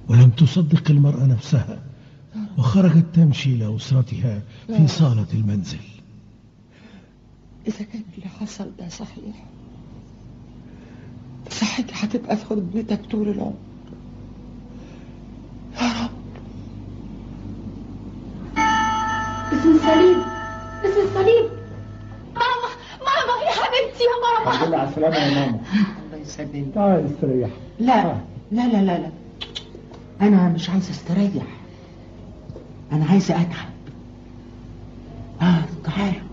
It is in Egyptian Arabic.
ولم تصدق المرأة نفسها وخرجت تمشي إلى أسرتها في صالة المنزل إذا كان اللي حصل ده صحيح صحتي هتبقى في خدمتك طول العمر يا رب اسم الصليب اسم الصليب ماما ماما يا حبيبتي يا ماما الحمد لله على السلامة يا ماما الله يسلمك تعال استريح لا لا لا لا لا انا مش عايزه استريح انا عايزه اتعب اه تعال